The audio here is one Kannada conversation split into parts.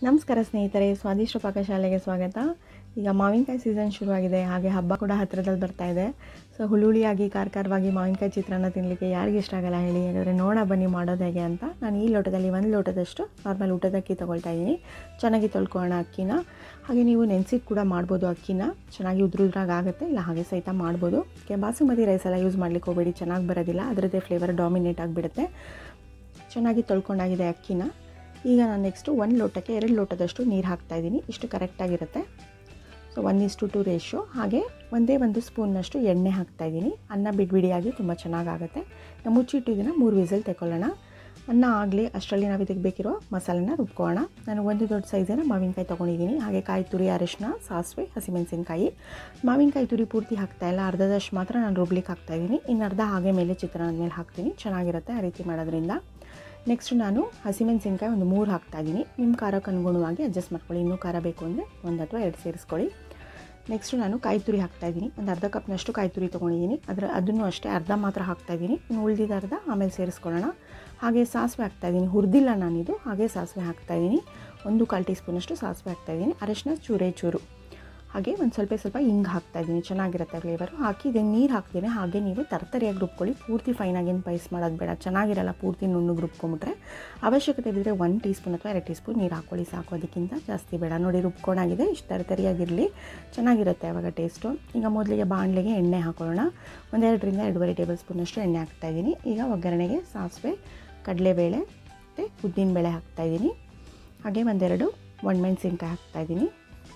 ನಮಸ್ಕಾರ ಸ್ನೇಹಿತರೆ ಸ್ವಾದಿಷ್ಟ ಪಾಕಶಾಲೆಗೆ ಸ್ವಾಗತ ಈಗ ಮಾವಿನಕಾಯಿ ಸೀಸನ್ ಶುರುವಾಗಿದೆ ಹಾಗೆ ಹಬ್ಬ ಕೂಡ ಹತ್ತಿರದಲ್ಲಿ ಬರ್ತಾ ಇದೆ ಸೊ ಹುಳುಳಿಯಾಗಿ ಖಾರ ಖಾರವಾಗಿ ಮಾವಿನಕಾಯಿ ಚಿತ್ರಾನ್ನ ತಿನ್ನಲಿಕ್ಕೆ ಯಾರಿಗೆ ಇಷ್ಟ ಆಗಲ್ಲ ಹೇಳಿ ಹಾಗಾದರೆ ನೋಡ ಬನ್ನಿ ಮಾಡೋದು ಹೇಗೆ ಅಂತ ನಾನು ಈ ಲೋಟದಲ್ಲಿ ಒಂದು ಲೋಟದಷ್ಟು ನಾರ್ಮಲ್ ಊಟದ ಅಕ್ಕಿ ತೊಗೊಳ್ತಾ ಇದ್ದೀನಿ ಚೆನ್ನಾಗಿ ತೊಳ್ಕೊಳ್ಳೋಣ ಅಕ್ಕಿನ ಹಾಗೆ ನೀವು ನೆನೆಸಿಟ್ಟು ಕೂಡ ಮಾಡ್ಬೋದು ಅಕ್ಕಿನ ಚೆನ್ನಾಗಿ ಉದ್ರುದ್ರಾಗ ಆಗುತ್ತೆ ಇಲ್ಲ ಹಾಗೆ ಸಹಿತ ಮಾಡ್ಬೋದು ಕೆ ಬಾಸುಮತಿ ರೈಸ್ ಎಲ್ಲ ಯೂಸ್ ಮಾಡ್ಲಿಕ್ಕೆ ಹೋಗಬೇಡಿ ಚೆನ್ನಾಗಿ ಬರೋದಿಲ್ಲ ಅದರದ್ದೇ ಫ್ಲೇವರ್ ಡಾಮಿನೇಟ್ ಆಗಿಬಿಡುತ್ತೆ ಚೆನ್ನಾಗಿ ತೊಳ್ಕೊಂಡಾಗಿದೆ ಅಕ್ಕಿನ ಈಗ ನಾನು ನೆಕ್ಸ್ಟು ಒಂದು ಲೋಟಕ್ಕೆ ಎರಡು ಲೋಟದಷ್ಟು ನೀರು ಹಾಕ್ತಾಯಿದ್ದೀನಿ ಇಷ್ಟು ಕರೆಕ್ಟಾಗಿರುತ್ತೆ so one is to two ratio ಹಾಗೆ ಒಂದೇ ಒಂದು ಸ್ಪೂನ್ನಷ್ಟು ಎಣ್ಣೆ ಹಾಕ್ತಾಯಿದ್ದೀನಿ ಅನ್ನ ಬಿಡಿಬಿಡಿಯಾಗಿ ತುಂಬ ಚೆನ್ನಾಗಾಗುತ್ತೆ ನಾವು ಮುಚ್ಚಿಟ್ಟು ಇದನ್ನು ಮೂರು ವಿಸಲ್ ತಗೊಳ್ಳೋಣ ಅನ್ನ ಆಗಲಿ ಅಷ್ಟರಲ್ಲಿ ನಾವು ಇದಕ್ಕೆ ಬೇಕಿರೋ ಮಸಾಲೆನ ರುಬ್ಕೊಳ್ಳೋಣ ನಾನು ಒಂದು ದೊಡ್ಡ ಸೈಜಿನ ಮಾವಿನಕಾಯಿ ತೊಗೊಂಡಿದ್ದೀನಿ ಹಾಗೆ ಕಾಯಿ ತುರಿ ಅರಿಶಿನ ಸಾಸಿವೆ ಹಸಿಮೆಣಸಿನ್ಕಾಯಿ ಮಾವಿನಕಾಯಿ ತುರಿ ಪೂರ್ತಿ ಹಾಕ್ತಾಯಿಲ್ಲ ಅರ್ಧದಷ್ಟು ಮಾತ್ರ ನಾನು ರುಬ್ಲಿಕ್ಕೆ ಹಾಕ್ತಾಯಿದ್ದೀನಿ ಇನ್ನು ಅರ್ಧ ಹಾಗೆ ಮೇಲೆ ಚಿತ್ರಾನ್ನದ ಮೇಲೆ ಹಾಕ್ತೀನಿ ಚೆನ್ನಾಗಿರುತ್ತೆ ಆ ರೀತಿ ಮಾಡೋದ್ರಿಂದ ನೆಕ್ಸ್ಟ್ ನಾನು ಹಸಿಮೆಣಸಿನ್ಕಾಯಿ ಒಂದು ಮೂರು ಹಾಕ್ತಾಯಿದ್ದೀನಿ ನಿಮ್ಮ ಖಾರಕ್ಕೆ ಅನುಗುಣವಾಗಿ ಅಡ್ಜಸ್ಟ್ ಮಾಡ್ಕೊಳ್ಳಿ ಇನ್ನೂ ಖಾರ ಬೇಕು ಅಂದರೆ ಒಂದು ಅಥವಾ ಎರಡು ಸೇರಿಸ್ಕೊಳ್ಳಿ ನೆಕ್ಸ್ಟು ನಾನು ಕಾಯಿ ತುರಿ ಹಾಕ್ತಾಯಿದ್ದೀನಿ ಒಂದು ಅರ್ಧ ಕಪ್ನಷ್ಟು ಕಾಯಿ ತುರಿ ತೊಗೊಂಡಿದ್ದೀನಿ ಅದರ ಅದನ್ನು ಅಷ್ಟೇ ಅರ್ಧ ಮಾತ್ರ ಹಾಕ್ತಾಯಿದ್ದೀನಿ ಇನ್ನು ಉಳಿದಿದ್ದ ಅರ್ಧ ಆಮೇಲೆ ಸೇರಿಸ್ಕೊಳ್ಳೋಣ ಹಾಗೆ ಸಾಸಿವೆ ಹಾಕ್ತಾಯಿದ್ದೀನಿ ಹುರಿದಿಲ್ಲ ನಾನಿದು ಹಾಗೆ ಸಾಸಿವೆ ಹಾಕ್ತಾಯಿದ್ದೀನಿ ಒಂದು ಕಾಲು ಟೀ ಸ್ಪೂನಷ್ಟು ಸಾಸಿವೆ ಹಾಕ್ತಾಯಿದ್ದೀನಿ ಅರಶಿನ ಚೂರೇ ಚೂರು ಹಾಗೆ ಒಂದು ಸ್ವಲ್ಪ ಸ್ವಲ್ಪ ಹಿಂಗೆ ಹಾಕ್ತಾಯಿದ್ದೀನಿ ಚೆನ್ನಾಗಿರುತ್ತೆ ಫ್ಲೇವರು ಹಾಕಿ ಇದನ್ನು ನೀರು ಹಾಕ್ತೀನಿ ಹಾಗೆ ನೀವು ತರ್ತರಿಯಾಗಿ ರುಬ್ಕೊಳ್ಳಿ ಪೂರ್ತಿ ಫೈನಾಗೇನು ಪೈಸ್ ಮಾಡೋದು ಬೇಡ ಚೆನ್ನಾಗಿರಲ್ಲ ಪೂರ್ತಿ ನುಣ್ಣಗೆ ರುಬ್ಕೊಂಬಿಟ್ರೆ ಅವಶ್ಯಕತೆ ಬಿದ್ದರೆ ಒನ್ ಟೀ ಸ್ಪೂನ್ ಅಥವಾ ಎರಡು ಟೀ ಸ್ಪೂನ್ ನೀರು ಹಾಕ್ಕೊಳ್ಳಿ ಸಾಕು ಅದಕ್ಕಿಂತ ಜಾಸ್ತಿ ಬೇಡ ನೋಡಿ ರುಬ್ಕೊಂಡಾಗಿದೆ ಇಷ್ಟು ತರ್ತರಿಯಾಗಿರಲಿ ಚೆನ್ನಾಗಿರುತ್ತೆ ಆವಾಗ ಟೇಸ್ಟು ಈಗ ಮೊದಲಿಗೆ ಬಾಣಲೆಗೆ ಎಣ್ಣೆ ಹಾಕೊಳ್ಳೋಣ ಒಂದೆರಡರಿಂದ ಎರಡೂವರೆ ಟೇಬಲ್ ಸ್ಪೂನಷ್ಟು ಎಣ್ಣೆ ಹಾಕ್ತಾಯಿದ್ದೀನಿ ಈಗ ಒಗ್ಗರಣೆಗೆ ಸಾಸಿವೆ ಕಡಲೆಬೇಳೆ ಮತ್ತು ಉದ್ದಿನಬೇಳೆ ಹಾಕ್ತಾಯಿದ್ದೀನಿ ಹಾಗೆ ಒಂದೆರಡು ಒಣಮೆಣ್ಸಿನ್ಕಾಯಿ ಹಾಕ್ತಾಯಿದ್ದೀನಿ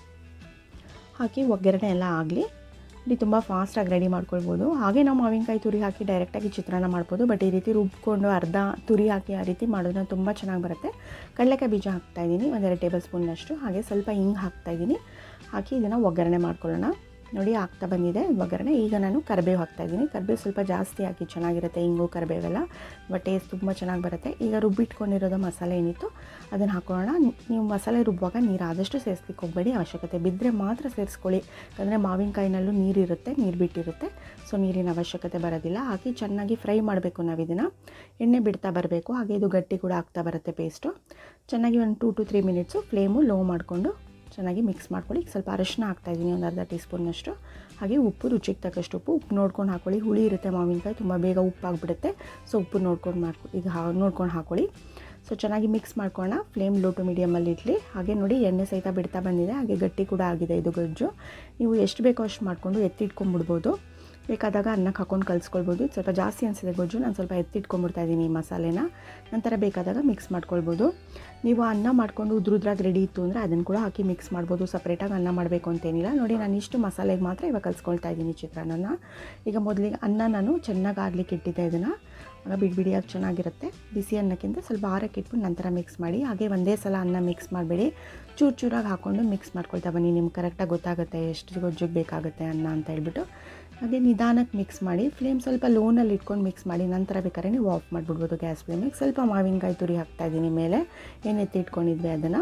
ಹಾಕಿ ಒಗ್ಗರಣೆ ಎಲ್ಲ ಆಗಲಿ ಇಲ್ಲಿ ತುಂಬ ಫಾಸ್ಟಾಗಿ ರೆಡಿ ಮಾಡ್ಕೊಳ್ಬೋದು ಹಾಗೆ ನಾವು ಮಾವಿನಕಾಯಿ ತುರಿ ಹಾಕಿ ಡೈರೆಕ್ಟಾಗಿ ಚಿತ್ರಾನ್ನ ಮಾಡ್ಬೋದು ಬಟ್ ಈ ರೀತಿ ರುಬ್ಕೊಂಡು ಅರ್ಧ ತುರಿ ಹಾಕಿ ಆ ರೀತಿ ಮಾಡೋದ್ರೆ ತುಂಬ ಚೆನ್ನಾಗಿ ಬರುತ್ತೆ ಕಡಲೆಕಾಯಿ ಬೀಜ ಹಾಕ್ತಾಯಿದ್ದೀನಿ ಒಂದೆರಡು ಟೇಬಲ್ ಸ್ಪೂನ್ನಷ್ಟು ಹಾಗೆ ಸ್ವಲ್ಪ ಹಿಂಗೆ ಹಾಕ್ತಾಯಿದ್ದೀನಿ ಹಾಕಿ ಇದನ್ನು ಒಗ್ಗರಣೆ ಮಾಡ್ಕೊಳ್ಳೋಣ ನೋಡಿ ಆಗ್ತಾ ಬಂದಿದೆ ಒಗ್ಗರಣೆ ಈಗ ನಾನು ಕರಿಬೇವು ಹಾಕ್ತಾಯಿದ್ದೀನಿ ಕರಿಬೇವು ಸ್ವಲ್ಪ ಜಾಸ್ತಿ ಹಾಕಿ ಚೆನ್ನಾಗಿರುತ್ತೆ ಹಿಂಗು ಕರಿಬೇವೆಲ್ಲ ಬಟ್ ಟೇಸ್ಟ್ ತುಂಬ ಚೆನ್ನಾಗಿ ಬರುತ್ತೆ ಈಗ ರುಬ್ಬಿಟ್ಕೊಂಡಿರೋದು ಮಸಾಲೆ ಏನಿತ್ತು ಅದನ್ನು ಹಾಕೊಳ್ಳೋಣ ನೀವು ಮಸಾಲೆ ರುಬ್ಬುವಾಗ ನೀರು ಆದಷ್ಟು ಸೇರಿಸ್ಲಿಕ್ಕೆ ಹೋಗಬೇಡಿ ಅವಶ್ಯಕತೆ ಬಿದ್ದರೆ ಮಾತ್ರ ಸೇರಿಸ್ಕೊಳ್ಳಿ ಯಾಕಂದರೆ ಮಾವಿನಕಾಯಿನಲ್ಲೂ ನೀರಿರುತ್ತೆ ನೀರು ಬಿಟ್ಟಿರುತ್ತೆ ಸೊ ನೀರಿನ ಅವಶ್ಯಕತೆ ಬರೋದಿಲ್ಲ ಹಾಕಿ ಚೆನ್ನಾಗಿ ಫ್ರೈ ಮಾಡಬೇಕು ನಾವು ಇದನ್ನು ಎಣ್ಣೆ ಬಿಡ್ತಾ ಬರಬೇಕು ಹಾಗೆ ಇದು ಗಟ್ಟಿ ಕೂಡ ಆಗ್ತಾ ಬರುತ್ತೆ ಪೇಸ್ಟು ಚೆನ್ನಾಗಿ ಒಂದು two to three minutes flame low ಮಾಡಿಕೊಂಡು ಚೆನ್ನಾಗಿ ಮಿಕ್ಸ್ ಮಾಡ್ಕೊಳ್ಳಿ ಈಗ ಸ್ವಲ್ಪ ಅರಶಿನ ಹಾಕ್ತಾಯಿದ್ದೀನಿ ಒಂದು ಅರ್ಧ ಟೀ ಸ್ಪೂನ್ನಷ್ಟು ಹಾಗೆ ಉಪ್ಪು ರುಚಿಗೆ ತಕ್ಕಷ್ಟು ಉಪ್ಪು ಉಪ್ಪು ನೋಡ್ಕೊಂಡು ಹಾಕೊಳ್ಳಿ ಹುಳಿ ಇರುತ್ತೆ ಮಾವಿನಕಾಯಿ ತುಂಬ ಬೇಗ ಉಪ್ಪಾಗಿಬಿಡುತ್ತೆ ಸೊ ಉಪ್ಪು ನೋಡ್ಕೊಂಡು ಮಾಡ್ಕೊ ಈಗ ಹಾ ನೋಡ್ಕೊಂಡು ಹಾಕೊಳ್ಳಿ ಸೊ ಚೆನ್ನಾಗಿ ಮಿಕ್ಸ್ ಮಾಡ್ಕೊಳ್ಳೋಣ ಫ್ಲೇಮ್ ಲೋ ಟು ಮೀಡಿಯಮಲ್ಲಿ ಇಡಲಿ ಹಾಗೆ ನೋಡಿ ಎಣ್ಣೆ ಸಹಿತ ಬಿಡ್ತಾ ಬಂದಿದೆ ಹಾಗೆ ಗಟ್ಟಿ ಕೂಡ ಆಗಿದೆ ಇದು ಗೊಜ್ಜು ನೀವು ಎಷ್ಟು ಬೇಕೋ ಅಷ್ಟು ಮಾಡಿಕೊಂಡು ಎತ್ತಿಟ್ಕೊಂಡ್ಬಿಡ್ಬೋದು ಬೇಕಾದಾಗ ಅನ್ನಕ್ಕೆ ಹಾಕೊಂಡು ಕಲಿಸ್ಕೊಳ್ಬೋದು ಸ್ವಲ್ಪ ಜಾಸ್ತಿ ಅನಿಸಿದೆ ಗೊಜ್ಜು ನಾನು ಸ್ವಲ್ಪ ಎತ್ತಿಟ್ಕೊಂಡ್ಬಿಡ್ತಾ ಇದ್ದೀನಿ ಈ ಮಸಾಲೆನ ನಂತರ ಬೇಕಾದಾಗ ಮಿಕ್ಸ್ ಮಾಡ್ಕೊಳ್ಬೋದು ನೀವು ಅನ್ನ ಮಾಡ್ಕೊಂಡು ಉದ್ರುದ್ರಾಗಿ ರೆಡಿ ಇತ್ತು ಅಂದರೆ ಅದನ್ನು ಕೂಡ ಹಾಕಿ ಮಿಕ್ಸ್ ಮಾಡ್ಬೋದು ಸಪ್ರೇಟಾಗಿ ಅನ್ನ ಮಾಡಬೇಕು ಅಂತೇನಿಲ್ಲ ನೋಡಿ ನಾನು ಇಷ್ಟು ಮಸಾಲೆಗೆ ಮಾತ್ರ ಇವಾಗ ಕಲಿಸ್ಕೊಳ್ತಾ ಇದ್ದೀನಿ ಚಿತ್ರಾನ್ನ ಈಗ ಮೊದಲಿಗೆ ಅನ್ನ ನಾನು ಚೆನ್ನಾಗಿ ಆಗ್ಲಿಕ್ಕೆ ಇಟ್ಟಿದ್ದೆ ಇದನ್ನು ಆಗ ಬಿಡಿ ಬಿಡಿಯಾಗಿ ಚೆನ್ನಾಗಿರುತ್ತೆ ಬಿಸಿ ಅನ್ನಕ್ಕಿಂತ ಸ್ವಲ್ಪ ಆರಕ್ಕೆ ಇಟ್ಬಿಟ್ಟು ನಂತರ ಮಿಕ್ಸ್ ಮಾಡಿ ಹಾಗೆ ಒಂದೇ ಸಲ ಅನ್ನ ಮಿಕ್ಸ್ ಮಾಡಬೇಡಿ ಚೂರು ಚೂರಾಗಿ ಹಾಕ್ಕೊಂಡು ಮಿಕ್ಸ್ ಮಾಡ್ಕೊಳ್ತಾ ಬನ್ನಿ ನಿಮ್ಗೆ ಕರೆಕ್ಟಾಗಿ ಗೊತ್ತಾಗುತ್ತೆ ಎಷ್ಟು ಗೊಜ್ಜಿಗೆ ಬೇಕಾಗುತ್ತೆ ಅನ್ನ ಅಂತ ಹೇಳ್ಬಿಟ್ಟು ಹಾಗೆ ನಿಧಾನಕ್ಕೆ ಮಿಕ್ಸ್ ಮಾಡಿ ಫ್ಲೇಮ್ ಸ್ವಲ್ಪ ಲೋನಲ್ಲಿ ಇಟ್ಕೊಂಡು ಮಿಕ್ಸ್ ಮಾಡಿ ನಂತರ ಬೇಕಾದ್ರೆ ನೀವು ಆಫ್ ಮಾಡಿಬಿಡ್ಬೋದು ಗ್ಯಾಸ್ ಫ್ಲೇಮಿಗೆ ಸ್ವಲ್ಪ ಮಾವಿನಕಾಯಿ ತುರಿ ಹಾಕ್ತಾಯಿದ್ದೀನಿ ಮೇಲೆ ಏನು ಎತ್ತಿ ಇಟ್ಕೊಂಡಿದ್ವಿ ಅದನ್ನು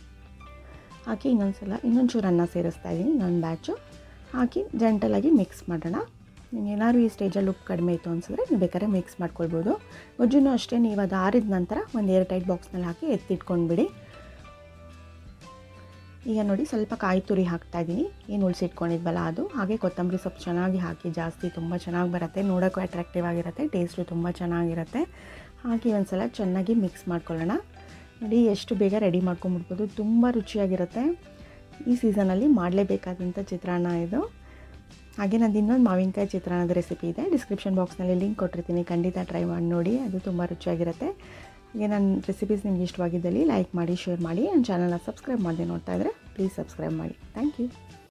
ಹಾಕಿ ಇನ್ನೊಂದು ಸಲ ಇನ್ನೊಂದು ಚೂರು ಅನ್ನ ಸೇರಿಸ್ತಾ ಇದ್ದೀನಿ ಇನ್ನೊಂದು ಬ್ಯಾಚು ಹಾಕಿ ಜಂಟಲಾಗಿ ಮಿಕ್ಸ್ ಮಾಡೋಣ ನಿಮ್ಗೆ ಏನಾದ್ರು ಈ ಸ್ಟೇಜಲ್ಲಿ ಉಪ್ಪು ಕಡಿಮೆ ಇತ್ತು ಅನ್ಸಿದ್ರೆ ನೀವು ಬೇಕಾದ್ರೆ ಮಿಕ್ಸ್ ಮಾಡ್ಕೊಳ್ಬೋದು ಗೊಜ್ಜುನೂ ಅಷ್ಟೇ ನೀವು ಅದು ಆರಿದ ನಂತರ ಒಂದು ಏರ್ ಟೈಟ್ ಬಾಕ್ಸ್ನಲ್ಲಿ ಹಾಕಿ ಎತ್ತಿಟ್ಕೊಂಡ್ಬಿಡಿ ಈಗ ನೋಡಿ ಸ್ವಲ್ಪ ಕಾಯಿ ತುರಿ ಹಾಕ್ತಾ ಇದ್ದೀನಿ ಏನು ಉಳಿಸಿಟ್ಕೊಂಡಿದ್ವಲ್ಲ ಅದು ಹಾಗೆ ಕೊತ್ತಂಬರಿ ಸೊಪ್ಪು ಚೆನ್ನಾಗಿ ಹಾಕಿ ಜಾಸ್ತಿ ತುಂಬ ಚೆನ್ನಾಗಿ ಬರುತ್ತೆ ನೋಡೋಕ್ಕೂ ಅಟ್ರಾಕ್ಟಿವ್ ಆಗಿರುತ್ತೆ ಟೇಸ್ಟು ತುಂಬ ಚೆನ್ನಾಗಿರುತ್ತೆ ಹಾಕಿ ಒಂದು ಸಲ ಚೆನ್ನಾಗಿ ಮಿಕ್ಸ್ ಮಾಡ್ಕೊಳ್ಳೋಣ ನೋಡಿ ಎಷ್ಟು ಬೇಗ ರೆಡಿ ಮಾಡ್ಕೊಂಬಿಡ್ಬೋದು ತುಂಬ ರುಚಿಯಾಗಿರುತ್ತೆ ಈ ಸೀಸನಲ್ಲಿ ಮಾಡಲೇಬೇಕಾದಂಥ ಚಿತ್ರಾನ್ನ ಇದು ಹಾಗೆ ನಂದು ಇನ್ನೊಂದು ಮಾವಿನಕಾಯಿ ಚಿತ್ರಾನ್ನದ ರೆಸಿಪಿ ಇದೆ ಡಿಸ್ಕ್ರಿಪ್ಷನ್ ಬಾಕ್ಸ್ನಲ್ಲಿ ಲಿಂಕ್ ಕೊಟ್ಟಿರ್ತೀನಿ ಖಂಡಿತ ಟ್ರೈ ಮಾಡಿ ನೋಡಿ ಅದು ತುಂಬ ರುಚಿಯಾಗಿರುತ್ತೆ ಹಾಗೆ ನನ್ನ ರೆಸಿಪೀಸ್ ನಿಮ್ಗೆ ಇಷ್ಟವಾಗಿದ್ದಲ್ಲಿ ಲೈಕ್ ಮಾಡಿ ಶೇರ್ ಮಾಡಿ ನನ್ನ ಚಾನಲ್ನ ಸಬ್ಸ್ಕ್ರೈಬ್ ಮಾಡದೆ ನೋಡ್ತಾ ಇದ್ದರೆ ಪ್ಲೀಸ್ ಸಬ್ಸ್ಕ್ರೈಬ್ ಮಾಡಿ ಥ್ಯಾಂಕ್ ಯು